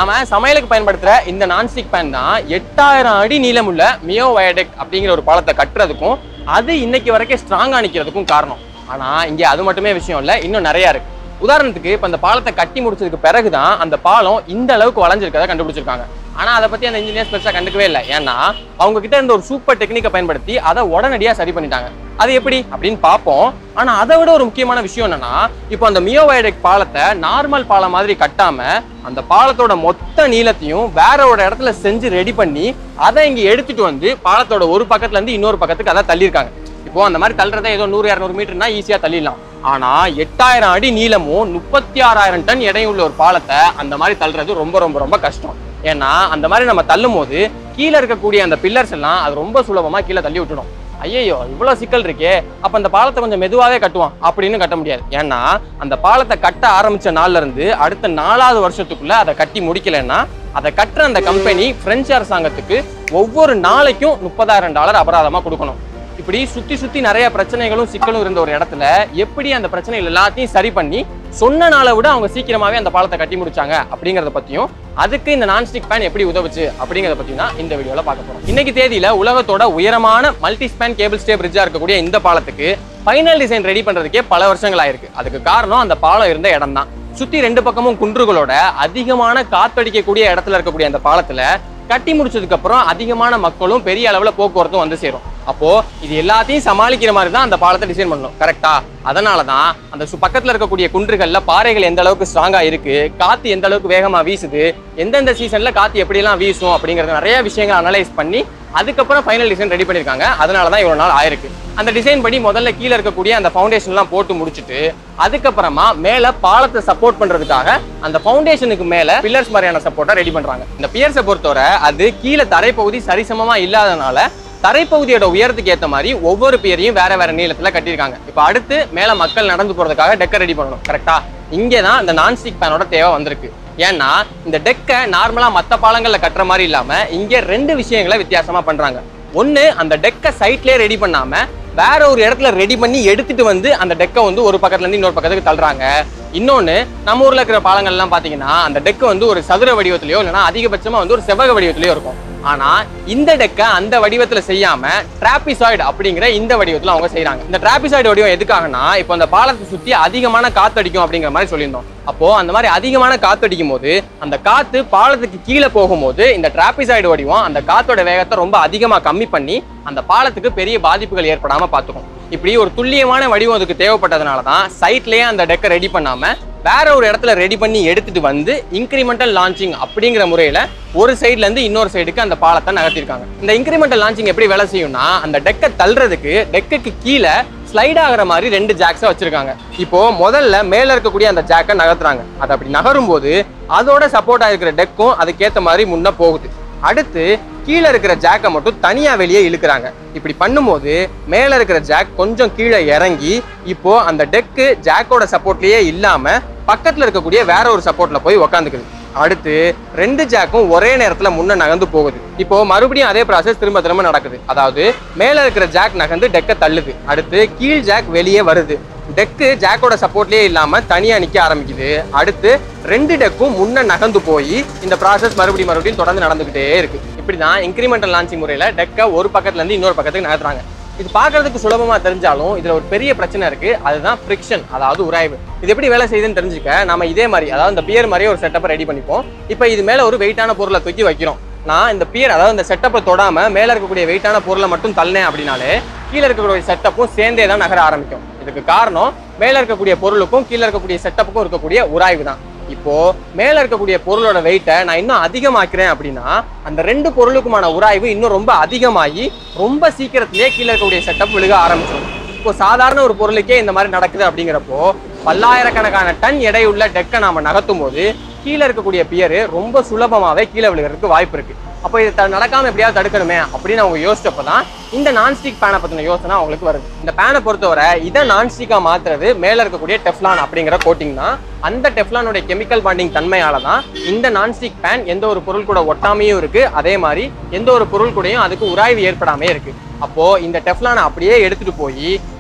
நாம சமையலுக்கு பயன்படுத்துற இந்த நான்ஸ்டிக் பேன் தான் எட்டாயிரம் அடி நீளமுள்ள மியோ வயடெக் அப்படிங்கிற ஒரு பாலத்தை கட்டுறதுக்கும் அது இன்னைக்கு வரைக்கும் ஸ்ட்ராங்கா நிக்கிறதுக்கும் காரணம் ஆனா இங்க அது மட்டுமே விஷயம் இல்ல இன்னும் நிறைய இருக்கு உதாரணத்துக்கு இப்ப அந்த பாலத்தை கட்டி முடிச்சதுக்கு பிறகுதான் அந்த பாலம் இந்த அளவுக்கு வளைஞ்சிருக்கதை கண்டுபிடிச்சிருக்காங்க ஆனா அதை பத்தி அந்த இன்ஜினியர்ஸ் பெருசா கண்டுக்கவே இல்லை ஏன்னா அவங்க கிட்ட இருந்த ஒரு சூப்பர் டெக்னிக்கை பயன்படுத்தி அதை உடனடியா சரி பண்ணிட்டாங்க அது எப்படி அப்படின்னு பார்ப்போம் ஆனா அதை விட ஒரு முக்கியமான விஷயம் என்னன்னா இப்போ அந்த மியோ வயடெக் பாலத்தை நார்மல் பாலம் மாதிரி கட்டாம அந்த பாலத்தோட மொத்த நீளத்தையும் வேற ஒரு இடத்துல செஞ்சு ரெடி பண்ணி அதை இங்க எடுத்துட்டு வந்து பாலத்தோட ஒரு பக்கத்துல இருந்து இன்னொரு பக்கத்துக்கு அதை தள்ளியிருக்காங்க இப்போ அந்த மாதிரி தள்ளுறத ஏதோ நூறு இரநூறு மீட்டர்னா ஈஸியா தள்ளிடலாம் ஆனா எட்டாயிரம் அடி நீளமும் முப்பத்தி ஆறாயிரம் டன் எடையும் உள்ள ஒரு பாலத்தை அந்த மாதிரி தள்ளுறது ரொம்ப ரொம்ப ரொம்ப கஷ்டம் ஏன்னா அந்த மாதிரி நம்ம தள்ளும் போது கீழே இருக்கக்கூடிய அந்த பில்லர்ஸ் எல்லாம் அது ரொம்ப சுலபமா கீழே தள்ளி விட்டுடும் ஐயோ இவ்வளவு சிக்கல் இருக்கே அப்ப அந்த பாலத்தை கொஞ்சம் மெதுவாவே கட்டுவான் அப்படின்னு கட்ட முடியாது ஏன்னா அந்த பாலத்தை கட்ட ஆரம்பிச்ச நாள்ல இருந்து அடுத்த நாலாவது வருஷத்துக்குள்ள அதை கட்டி முடிக்கலைன்னா அதை கட்டுற அந்த கம்பெனி பிரெஞ்சு அரசாங்கத்துக்கு ஒவ்வொரு நாளைக்கும் முப்பதாயிரம் டாலர் அபராதமா கொடுக்கணும் இப்படி சுத்தி சுத்தி நிறைய பிரச்சனைகளும் சிக்கலும் இருந்த ஒரு இடத்துல எப்படி அந்த பிரச்சனைகள் எல்லாத்தையும் சரி பண்ணி சொன்ன நாளை விட அவங்க சீக்கிரமாவே அந்த பாலத்தை கட்டி முடிச்சாங்க அப்படிங்கறத பத்தியும் அதுக்கு இந்த நான்ஸ்டிக் பேன் எப்படி உதவுச்சு அப்படிங்கறத பத்தி தான் இந்த வீடியோல பார்க்க போறோம் இன்னைக்கு தேதியில உலகத்தோட உயரமான மல்டி ஸ்பேன் கேபிள் ஸ்டே பிரிட்ஜா இருக்கக்கூடிய இந்த பாலத்துக்கு ஃபைனல் டிசைன் ரெடி பண்றதுக்கே பல வருஷங்கள் ஆயிருக்கு அதுக்கு காரணம் அந்த பாலம் இருந்த இடம் தான் சுத்தி ரெண்டு பக்கமும் குன்றுகளோட அதிகமான காத்தடிக்கக்கூடிய இடத்துல இருக்கக்கூடிய அந்த பாலத்துல கட்டி முடிச்சதுக்கு அப்புறம் அதிகமான மக்களும் பெரிய அளவுல போக்குவரத்தும் வந்து சேரும் அப்போ இது எல்லாத்தையும் சமாளிக்கிற மாதிரி தான் அந்த பாலத்தை டிசைன் பண்ணணும் கரெக்டா அதனால தான் அந்த சு- பக்கத்துல இருக்கக்கூடிய குன்றுகள்ல பாறைகள் எந்த அளவுக்கு ஸ்ட்ராங்கா இருக்கு காத்து எந்த அளவுக்கு வேகமா வீசுது எந்தெந்த சீசன்ல காத்து எப்படியெல்லாம் வீசும் அப்படிங்கறது நிறைய விஷயங்கள் அனலைஸ் பண்ணி அதுக்கப்புறம் ஃபைனல் டிசைன் ரெடி பண்ணிருக்காங்க அதனால தான் இவ்வளவு நாள் ஆயிருக்கு அந்த டிசைன் படி முதல்ல கீழே இருக்கக்கூடிய அந்த ஃபவுண்டேஷன்லாம் போட்டு முடிச்சுட்டு அதுக்கப்புறமா மேல பாலத்தை சப்போர்ட் பண்றதுக்காக அந்த ஃபவுண்டேஷனுக்கு மேல பில்லர்ஸ் மாதிரியான சப்போர்ட்டை ரெடி பண்றாங்க இந்த பியர்ஸை பொறுத்தவரை அது கீழே தரைப்பகுதி சரிசமமா இல்லாதனால தரைப்பகுதியோட உயரத்துக்கு ஏத்த மாதிரி ஒவ்வொரு பியரையும் வேற வேற நீளத்துல கட்டியிருக்காங்க இப்போ அடுத்து மேல மக்கள் நடந்து போறதுக்காக டெக்கை ரெடி பண்ணணும் கரெக்டா இங்கே தான் இந்த நான்ஸ்டிக் பேனோட தேவை வந்திருக்கு ஏன்னா இந்த டெக்கை நார்மலா மத்த பாலங்கள்ல கட்டுற மாதிரி இல்லாம இங்க ரெண்டு விஷயங்களை வித்தியாசமா பண்றாங்க ஒன்னு அந்த டெக்கை சைட்லயே ரெடி பண்ணாம வேற ஒரு இடத்துல ரெடி பண்ணி எடுத்துட்டு வந்து அந்த டெக்கை வந்து ஒரு பக்கத்துல இருந்து இன்னொரு பக்கத்துக்கு தள்ளுறாங்க இன்னொன்னு நம்ம ஊர்ல இருக்கிற பாலங்கள்லாம் பாத்தீங்கன்னா அந்த டெக்கு வந்து ஒரு சதுர வடிவத்திலயோ இல்லைன்னா அதிகபட்சமா வந்து ஒரு செவ்வக வடிவத்திலயோ இருக்கும் ஆனா இந்த டெக்கை அந்த வடிவத்துல செய்யாம டிராபிசாய்டு அப்படிங்கிற இந்த வடிவத்துல அவங்க செய்றாங்க இந்த டிராபிசாய்டு வடிவம் எதுக்காகனா இப்போ அந்த பாலத்தை சுத்தி அதிகமான காத்தடிக்கும் அப்படிங்கிற மாதிரி சொல்லியிருந்தோம் அப்போ அந்த மாதிரி அதிகமான காத்தடிக்கும் போது அந்த காத்து பாலத்துக்கு கீழே போகும்போது இந்த டிராபிசாய்டு வடிவம் அந்த காத்தோட வேகத்தை ரொம்ப அதிகமா கம்மி பண்ணி அந்த பாலத்துக்கு பெரிய பாதிப்புகள் ஏற்படாம பார்த்துக்கும் இப்படி ஒரு துல்லியமான வடிவம் அதுக்கு தேவைப்பட்டதுனால தான் சைட்லயே அந்த டெக்கை ரெடி பண்ணாம வேற ஒரு இடத்துல ரெடி பண்ணி எடுத்துட்டு வந்து இன்க்ரிமெண்டல் லான்ச்சிங் அப்படிங்கிற முறையில ஒரு சைடுல இருந்து இன்னொரு சைடுக்கு அந்த பாலத்தை நகர்த்திருக்காங்க இந்த இன்க்ரிமெண்டல் லான்ச்சிங் எப்படி வேலை செய்யும்னா அந்த டெக்கை தள்ளுறதுக்கு டெக்குக்கு கீழே ஸ்லைட் ஆகுற மாதிரி ரெண்டு ஜாக்ஸை வச்சிருக்காங்க இப்போ முதல்ல மேல இருக்கக்கூடிய அந்த ஜாக்கை நகர்த்துறாங்க அது அப்படி நகரும் போது அதோட சப்போர்ட் ஆகிருக்கிற டெக்கும் அதுக்கேத்த மாதிரி முன்ன போகுது அடுத்து கீழே இருக்கிற ஜாக்கை மட்டும் தனியா வெளியே இழுக்கிறாங்க இப்படி பண்ணும்போது மேல இருக்கிற ஜாக் கொஞ்சம் கீழே இறங்கி இப்போ அந்த டெக்கு ஜாக்கோட சப்போர்ட்லயே இல்லாம பக்கத்துல இருக்கக்கூடிய வேற ஒரு சப்போர்ட்ல போய் உக்காந்துக்குது அடுத்து ரெண்டு ஜாக்கும் ஒரே நேரத்துல முன்ன நகர்ந்து போகுது இப்போ மறுபடியும் அதே ப்ராசஸ் திரும்ப திரும்ப நடக்குது அதாவது மேல இருக்கிற ஜாக் நகர்ந்து டெக்கை தள்ளுது அடுத்து கீழ் ஜாக் வெளியே வருது டெக்கு ஜாக்கோட சப்போர்ட்லயே இல்லாம தனியா நிக்க ஆரம்பிக்குது அடுத்து ரெண்டு டெக்கும் முன்ன நகர்ந்து போய் இந்த ப்ராசஸ் மறுபடியும் மறுபடியும் தொடர்ந்து நடந்துகிட்டே இருக்கு இப்படிதான் இன்க்ரிமெண்டல் லான்ச்சிங் முறையில டெக்கை ஒரு பக்கத்துல இருந்து இன்னொரு பக்கத்துக்கு நகர்த்துறாங்க இது பார்க்கிறதுக்கு சுலபமா தெரிஞ்சாலும் இதுல ஒரு பெரிய பிரச்சனை இருக்கு அதுதான் ஃப்ரிக்ஷன் அதாவது உராய்வு இது எப்படி வேலை செய்யுதுன்னு தெரிஞ்சுக்க நம்ம இதே மாதிரி அதாவது இந்த பியர் மாதிரியே ஒரு செட்டப்பை ரெடி பண்ணிப்போம் இப்போ இது மேல ஒரு வெயிட்டான பொருளை தூக்கி வைக்கிறோம் நான் இந்த பியர் அதாவது இந்த செட்டப்பை தொடாம மேல இருக்கக்கூடிய வெயிட்டான பொருளை மட்டும் தள்ளினேன் அப்படின்னாலே கீழே இருக்கக்கூடிய செட்டப்பும் சேர்ந்தே தான் நகர ஆரம்பிக்கும் இதுக்கு காரணம் மேல இருக்கக்கூடிய பொருளுக்கும் கீழே இருக்கக்கூடிய செட்டப்புக்கும் இருக்கக்கூடிய உராய்வு தான் இப்போ மேல இருக்கக்கூடிய பொருளோட வெயிட்டை நான் இன்னும் அதிகமாக்குறேன் அப்படின்னா அந்த ரெண்டு பொருளுக்குமான உராய்வு இன்னும் ரொம்ப அதிகமாகி ரொம்ப சீக்கிரத்திலேயே கீழே இருக்கக்கூடிய செட்டப் விழுக ஆரம்பிச்சிடும் இப்போ சாதாரண ஒரு பொருளுக்கே இந்த மாதிரி நடக்குது அப்படிங்கிறப்போ பல்லாயிரக்கணக்கான டன் எடையுள்ள டெக்கை நாம நகர்த்தும் போது கீழே இருக்கக்கூடிய பியர் ரொம்ப சுலபமாவே கீழே விழுகிறதுக்கு வாய்ப்பு இருக்கு அப்போ இது த- நடக்காம எப்படியாவது தடுக்கணுமே அப்படின்னு அவங்க யோசிச்சப்ப தான் இந்த நான்ஸ்டிக் பேனை பத்தின யோசனை அவங்களுக்கு வருது இந்த பேனை பொறுத்தவரை இதை நான்ஸ்டிக்கா மாத்துறது மேல இருக்கக்கூடிய டெஃப்லான் அப்படிங்கிற கோட்டிங் தான் அந்த டெஃப்லானுடைய கெமிக்கல் பாண்டிங் தன்மையால தான் இந்த நான்ஸ்டிக் பேன் எந்த ஒரு பொருள் கூட ஒட்டாமையும் இருக்கு அதே மாதிரி எந்த ஒரு பொருள் கூடயும் அதுக்கு உராய்வு ஏற்படாமே இருக்கு அப்போ இந்த டெஃப்லானை அப்படியே எடுத்துட்டு போய்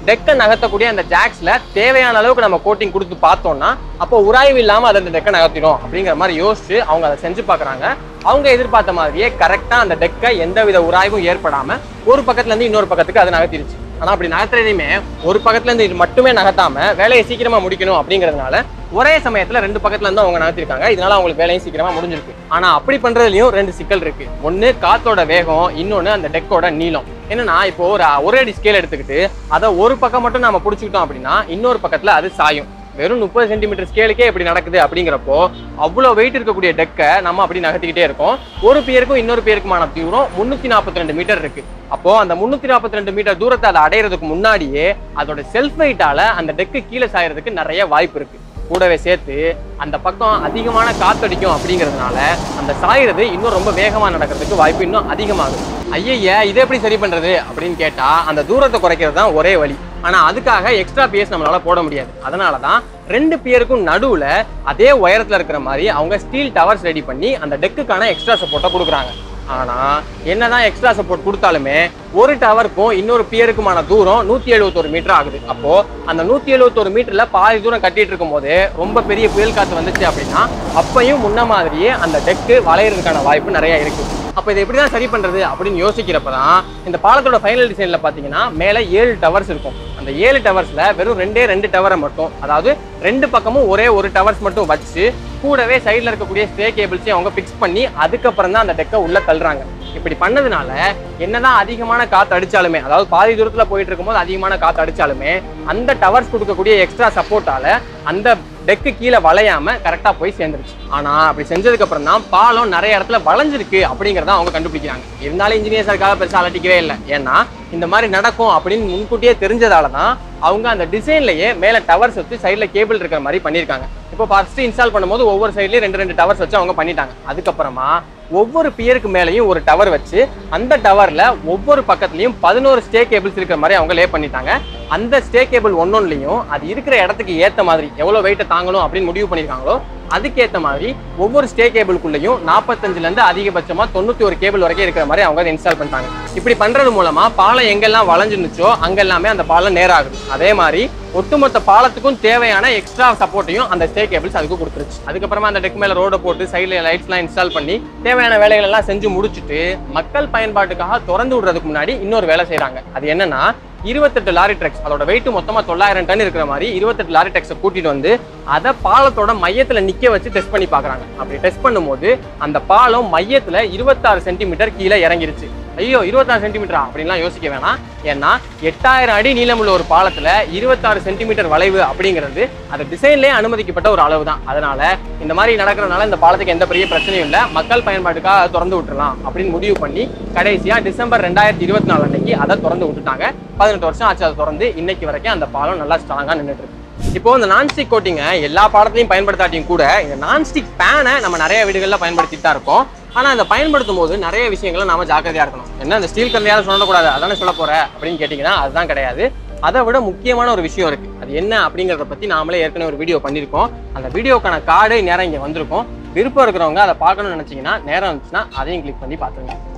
டெக்கை நகர்த்தக்கூடிய அந்த ஜாக்ஸ்ல தேவையான அளவுக்கு நம்ம கோட்டிங் கொடுத்து பார்த்தோம்னா அப்போ உராய்வு இல்லாம அதை அந்த டெக்கை நகர்த்திடும் அப்படிங்கிற மாதிரி யோசிச்சு அவங்க அதை செஞ்சு பார்க்கறாங்க அவங்க எதிர்பார்த்த மாதிரியே கரெக்டா அந்த டெக்கை எந்தவித உராய்வும் ஏற்படாம ஒரு பக்கத்துல இருந்து இன்னொரு பக்கத்துக்கு அது நகர்த்திருச்சு ஆனா அப்படி நகர்த்துறதையுமே ஒரு பக்கத்துல இருந்து இது மட்டுமே நகர்த்தாம வேலையை சீக்கிரமா முடிக்கணும் அப்படிங்கறதுனால ஒரே சமயத்துல ரெண்டு பக்கத்துல இருந்து அவங்க நகர்த்திருக்காங்க இதனால அவங்களுக்கு வேலையும் சீக்கிரமா முடிஞ்சிருக்கு ஆனா அப்படி பண்றதுலயும் ரெண்டு சிக்கல் இருக்கு ஒண்ணு காத்தோட வேகம் இன்னொன்னு அந்த டெக்கோட நீளம் என்னன்னா இப்போ ஒரு ஒரு அடி ஸ்கேல் எடுத்துக்கிட்டு அதை ஒரு பக்கம் மட்டும் நம்ம பிடிச்சிக்கிட்டோம் அப்படின்னா இன்னொரு பக்கத்துல அது சாயும் வெறும் முப்பது சென்டிமீட்டர் ஸ்கேலுக்கே இப்படி நடக்குது அப்படிங்கிறப்போ அவ்வளோ வெயிட் இருக்கக்கூடிய டெக்கை நம்ம அப்படி நகர்த்திக்கிட்டே இருக்கோம் ஒரு பேருக்கும் இன்னொரு பேருக்குமான தூரம் முந்நூற்றி நாற்பத்தி ரெண்டு மீட்டர் இருக்கு அப்போ அந்த முந்நூற்றி நாற்பத்தி ரெண்டு மீட்டர் தூரத்தை அதை அடையிறதுக்கு முன்னாடியே அதோட செல்ஃப் வெயிட்டால அந்த டெக்கு கீழே சாயறதுக்கு நிறைய வாய்ப்பு இருக்கு கூடவே சேர்த்து அந்த பக்கம் அதிகமான காத்தடிக்கும் அப்படிங்கிறதுனால அந்த சாயிறது இன்னும் ரொம்ப வேகமா நடக்கிறதுக்கு வாய்ப்பு இன்னும் அதிகமாகுது ஐயய்ய இதை எப்படி சரி பண்றது அப்படின்னு கேட்டா அந்த தூரத்தை குறைக்கிறது தான் ஒரே வழி ஆனா அதுக்காக எக்ஸ்ட்ரா பிஎஸ் நம்மளால போட முடியாது அதனால தான் ரெண்டு பியருக்கும் நடுவுல அதே உயரத்துல இருக்கிற மாதிரி அவங்க ஸ்டீல் டவர்ஸ் ரெடி பண்ணி அந்த டெக்குக்கான எக்ஸ்ட்ரா சப்போர்ட்டை கொடுக்குறாங்க ஆனா என்னதான் எக்ஸ்ட்ரா சப்போர்ட் கொடுத்தாலுமே ஒரு டவருக்கும் இன்னொரு பியருக்குமான தூரம் நூத்தி எழுபத்தொரு மீட்டர் ஆகுது அப்போ அந்த நூத்தி எழுபத்தொரு மீட்டர்ல பாதி தூரம் கட்டிட்டு இருக்கும் போது ரொம்ப பெரிய புயல் காத்து வந்துச்சு அப்படின்னா அப்பையும் முன்ன மாதிரியே அந்த டெக்கு வளையறதுக்கான வாய்ப்பு நிறைய இருக்கு அப்போ இதை எப்படி தான் சரி பண்றது அப்படின்னு யோசிக்கிறப்ப தான் இந்த பாலத்தோட ஃபைனல் டிசைன்ல பாத்தீங்கன்னா மேலே ஏழு டவர்ஸ் இருக்கும் அந்த ஏழு டவர்ஸ்ல வெறும் ரெண்டே ரெண்டு டவரை மட்டும் அதாவது ரெண்டு பக்கமும் ஒரே ஒரு டவர்ஸ் மட்டும் வச்சு கூடவே சைடில் இருக்கக்கூடிய ஸ்டே கேபிள்ஸையும் அவங்க ஃபிக்ஸ் பண்ணி அதுக்கப்புறம் தான் அந்த டெக்கை உள்ள தள்ளுறாங்க இப்படி பண்ணதுனால என்னதான் அதிகமான காத்து அடிச்சாலுமே அதாவது பாதி தூரத்துல போயிட்டு இருக்கும்போது அதிகமான காத்து அடிச்சாலுமே அந்த டவர்ஸ் கொடுக்கக்கூடிய எக்ஸ்ட்ரா சப்போர்ட்டால அந்த டெக்கு கீழே வளையாம கரெக்டா போய் சேர்ந்துருச்சு ஆனா அப்படி செஞ்சதுக்கு அப்புறம் தான் பாலம் நிறைய இடத்துல வளைஞ்சிருக்கு அப்படிங்கறத அவங்க கண்டுபிடிக்கிறாங்க இருந்தாலும் இன்ஜினியர்ஸ் அதுக்காக பெருசா அலட்டிக்கவே இல்லை ஏன்னா இந்த மாதிரி நடக்கும் அப்படின்னு முன்கூட்டியே தெரிஞ்சதால தான் அவங்க அந்த டிசைன்லயே மேல டவர்ஸ் வச்சு சைடுல கேபிள் இருக்கிற மாதிரி பண்ணியிருக்காங்க இப்போ ஃபர்ஸ்ட் இன்ஸ்டால் பண்ணும்போது ஒவ்வொரு சைட்லயும் ரெண்டு ரெண்டு டவர்ஸ் வச்சு அவங்க பண்ணிட்டாங்க அதுக்கப்புறமா ஒவ்வொரு பியருக்கு மேலேயும் ஒரு டவர் வச்சு அந்த டவர்ல ஒவ்வொரு பக்கத்துலயும் பதினோரு ஸ்டே கேபிள்ஸ் இருக்கிற மாதிரி அவங்க லே பண்ணிட்டாங்க அந்த ஸ்டே கேபிள் ஒன்னொன்னுலையும் அது இருக்கிற இடத்துக்கு ஏத்த மாதிரி எவ்வளவு வெயிட்டை தாங்கணும் அப்படின்னு முடிவு பண்ணிருக்காங்களோ அதுக்கேத்த மாதிரி ஒவ்வொரு ஸ்டே கேபிளுக்குள்ளேயும் நாற்பத்தஞ்சுல இருந்து அதிகபட்சமா தொண்ணூத்தி ஒரு கேபிள் வரைக்கும் இருக்கிற மாதிரி அவங்க அதை இன்ஸ்டால் பண்ணிட்டாங்க இப்படி பண்றது மூலமா பாலம் எங்கெல்லாம் வளைஞ்சிருந்துச்சோ அங்கெல்லாமே அந்த பாலம் நேராகுது அதே மாதிரி ஒட்டுமொத்த பாலத்துக்கும் தேவையான எக்ஸ்ட்ரா சப்போர்ட்டையும் அந்த ஸ்டே கேபிள்ஸ் அதுக்கு கொடுத்துருச்சு அதுக்கப்புறமா அந்த டெக் மேல ரோட போட்டு சைட்ல லைட்ஸ்லாம் இன்ஸ்டால் பண்ணி தேவையான வேலைகள் எல்லாம் செஞ்சு முடிச்சுட்டு மக்கள் பயன்பாட்டுக்காக திறந்து விடுறதுக்கு முன்னாடி இன்னொரு வேலை செய்றாங்க அது என்னன்னா இருபத்தெட்டு லாரி ட்ரக்ஸ் அதோட வெயிட் மொத்தமா தொள்ளாயிரம் டன் இருக்கிற மாதிரி இருபத்தெட்டு லாரி ட்ரக்ஸை கூட்டிட்டு வந்து அதை பாலத்தோட மையத்துல நிக்க வச்சு டெஸ்ட் பண்ணி பார்க்கறாங்க அப்படி டெஸ்ட் பண்ணும்போது அந்த பாலம் மையத்துல இருபத்தாறு சென்டிமீட்டர் கீழே இறங்கிருச்சு ஐயோ இருபத்தாறு சென்டிமீட்டரா அப்படின்லாம் யோசிக்க வேணாம் ஏன்னா எட்டாயிரம் அடி நீளமுள்ள ஒரு பாலத்துல இருபத்தாறு சென்டிமீட்டர் வளைவு அப்படிங்கிறது அது டிசைன்லேயே அனுமதிக்கப்பட்ட ஒரு அளவு தான் அதனால இந்த மாதிரி நடக்கிறதுனால இந்த பாலத்துக்கு எந்த பெரிய பிரச்சனையும் இல்லை மக்கள் பயன்பாட்டுக்காக திறந்து விட்டுறலாம் அப்படின்னு முடிவு பண்ணி கடைசியா டிசம்பர் ரெண்டாயிரத்தி இருபத்தி நாலு அன்னைக்கு அதை திறந்து விட்டுட்டாங்க பதினெட்டு வருஷம் ஆச்சு அதை திறந்து இன்னைக்கு வரைக்கும் அந்த பாலம் நல்லா ஸ்ட்ராங்கா நின்றுட்டு இருக்கு இப்போ இந்த நான்ஸ்டிக் கோட்டிங்கை எல்லா பாடத்துலையும் பயன்படுத்தாட்டியும் கூட இந்த நான்ஸ்டிக் பேனை நம்ம நிறைய வீடுகளில் பயன்படுத்திட்டு தான் இருக்கோம் ஆனால் அதை பயன்படுத்தும் போது நிறைய விஷயங்களை நாம ஜாக்கிரதையா இருக்கணும் என்ன இந்த ஸ்டீல் கல்லையால சொல்லக்கூடாது அதானே சொல்ல போற அப்படின்னு கேட்டிங்கன்னா அதுதான் கிடையாது அதை விட முக்கியமான ஒரு விஷயம் இருக்கு அது என்ன அப்படிங்கிறத பத்தி நாமளே ஏற்கனவே ஒரு வீடியோ பண்ணியிருக்கோம் அந்த வீடியோக்கான கார்டு நேரம் இங்கே வந்திருக்கும் விருப்பம் இருக்கிறவங்க அதை பார்க்கணும்னு நினைச்சீங்கன்னா நேரம் இருந்துச்சுன்னா அதையும் கிளிக் பண்ணி பார்த்துருங்க